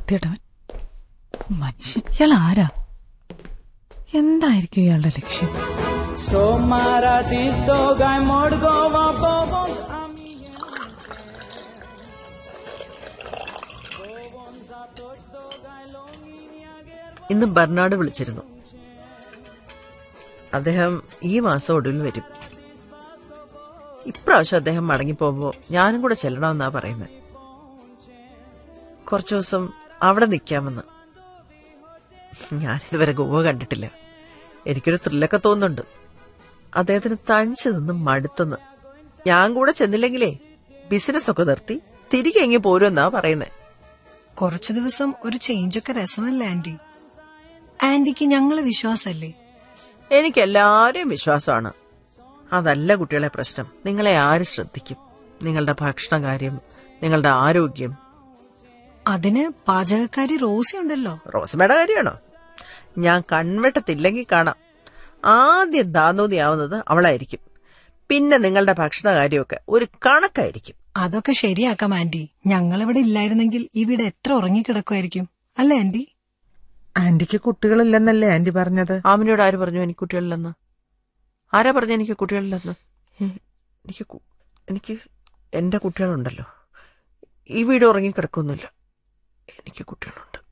വൃത്തിയിട്ടവൻ മനുഷ്യൻ ഇയാൾ ആരാ എന്തായിരിക്കും ഇയാളുടെ ലക്ഷ്യം So maratis dogaj mordgowa bobon ഇന്ന് ബർണാഡ് വിളിച്ചിരുന്നു അദ്ദേഹം ഈ മാസം ഒടുവിൽ വരും ഇപ്രാവശ്യം അദ്ദേഹം മടങ്ങിപ്പോകുമ്പോ ഞാനും കൂടെ ചെല്ലണമെന്നാ പറയുന്നത് കുറച്ചു ദിവസം അവിടെ നിൽക്കാമെന്ന് ഞാനിതുവരെ ഗോവ കണ്ടിട്ടില്ല എനിക്കൊരു ത്രില്ലൊക്കെ തോന്നുന്നുണ്ട് അദ്ദേഹത്തിന് തനിച്ചു നിന്ന് മടുത്തെന്ന് ഞാൻ കൂടെ ചെന്നില്ലെങ്കിലേ ബിസിനസ് ഒക്കെ നിർത്തി തിരികെ എങ്ങി പോരുമെന്നാ പറയുന്നത് കുറച്ചു ദിവസം ഒരു ചേഞ്ചൊക്കെ രസമല്ലേ ആന്റി ആന്റിക്ക് ഞങ്ങളെ വിശ്വാസല്ലേ എനിക്ക് എല്ലാവരെയും വിശ്വാസമാണ് അതല്ല കുട്ടികളെ പ്രശ്നം നിങ്ങളെ ആര് ശ്രദ്ധിക്കും നിങ്ങളുടെ ഭക്ഷണ കാര്യം നിങ്ങളുടെ ആരോഗ്യം അതിന് പാചകക്കാരി റോസി ഉണ്ടല്ലോ റോസമ്മയുടെ കാര്യമാണോ ഞാൻ കൺവെട്ടത്തില്ലെങ്കിൽ കാണാം ആദ്യം താന്നൂതിയാവുന്നത് അവളായിരിക്കും പിന്നെ നിങ്ങളുടെ ഭക്ഷണ കാര്യമൊക്കെ ഒരു കണക്കായിരിക്കും അതൊക്കെ ശരിയാക്കാം ആന്റി ഞങ്ങളിവിടെ ഇല്ലായിരുന്നെങ്കിൽ ഇവിടെ എത്ര ഉറങ്ങിക്കിടക്കുമായിരിക്കും അല്ലേ ആന്റി ആന്റിക്ക് കുട്ടികളില്ലെന്നല്ലേ ആന്റി പറഞ്ഞത് ആമിനോട് ആര് പറഞ്ഞു എനിക്ക് കുട്ടികളില്ലെന്ന് ആരാ പറഞ്ഞു എനിക്ക് കുട്ടികളില്ലെന്ന് ഏ, എനിക്ക് കു- എനിക്ക് എന്റെ കുട്ടികളുണ്ടല്ലോ ഈ വീട് ഉറങ്ങിക്കിടക്കൊന്നുമില്ല എനിക്ക് കുട്ടികളുണ്ട്